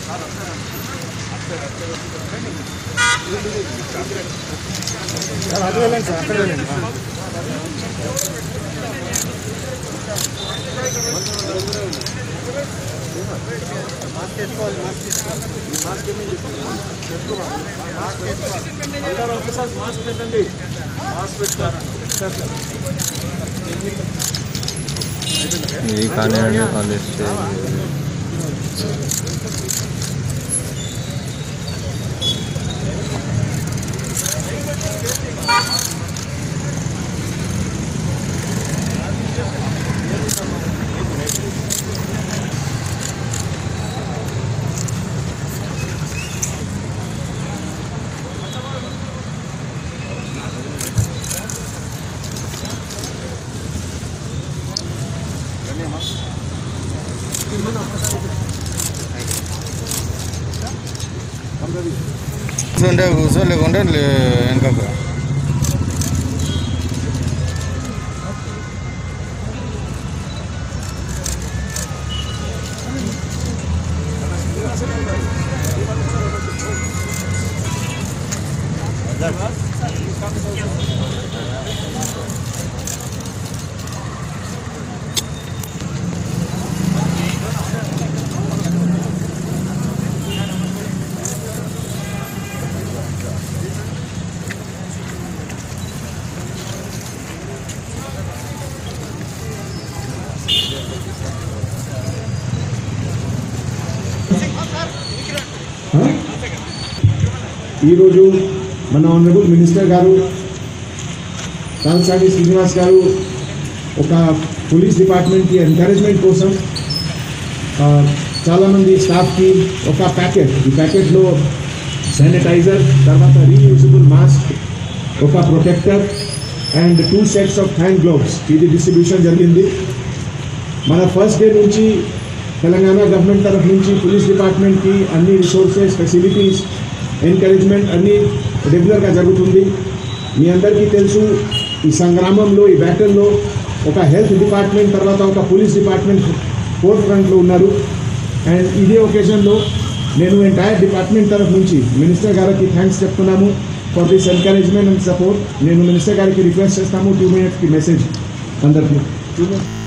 ఇది కానివ్వండి కాలేజ్ కూర్చుంటే కూర్చో లేకుంటే వెనకకు ఈరోజు మన ఆనరబుల్ మినిస్టర్ గారు కాల్సాని శ్రీనివాస్ గారు ఒక పోలీస్ డిపార్ట్మెంట్కి ఎంకరేజ్మెంట్ కోసం ఆ, చాలామంది స్టాఫ్కి ఒక ప్యాకెట్ ఈ ప్యాకెట్లో శానిటైజర్ తర్వాత రీయూజబుల్ మాస్క్ ఒక protector and two sets of hand gloves ఇది డిస్ట్రిబ్యూషన్ జరిగింది మన ఫస్ట్ డే నుంచి తెలంగాణ గవర్నమెంట్ తరఫు నుంచి పోలీస్ డిపార్ట్మెంట్కి అన్ని రిసోర్సెస్ ఫెసిలిటీస్ ఎంకరేజ్మెంట్ అన్నీ రెగ్యులర్గా జరుగుతుంది మీ అందరికీ తెలుసు ఈ సంగ్రామంలో ఈ బ్యాటిల్లో ఒక హెల్త్ డిపార్ట్మెంట్ తర్వాత ఒక పోలీస్ డిపార్ట్మెంట్ ఫోర్త్ ఫ్రంట్లో ఉన్నారు అండ్ ఇదే ఒకేషన్లో నేను ఎంటైర్ డిపార్ట్మెంట్ తరఫు నుంచి మినిస్టర్ గారికి థ్యాంక్స్ చెప్తున్నాము for this encouragement and support నేను మినిస్టర్ గారికి రిక్వెస్ట్ చేస్తాము టూ మినిట్స్కి మెసేజ్ అందరికీ టూ మినిట్స్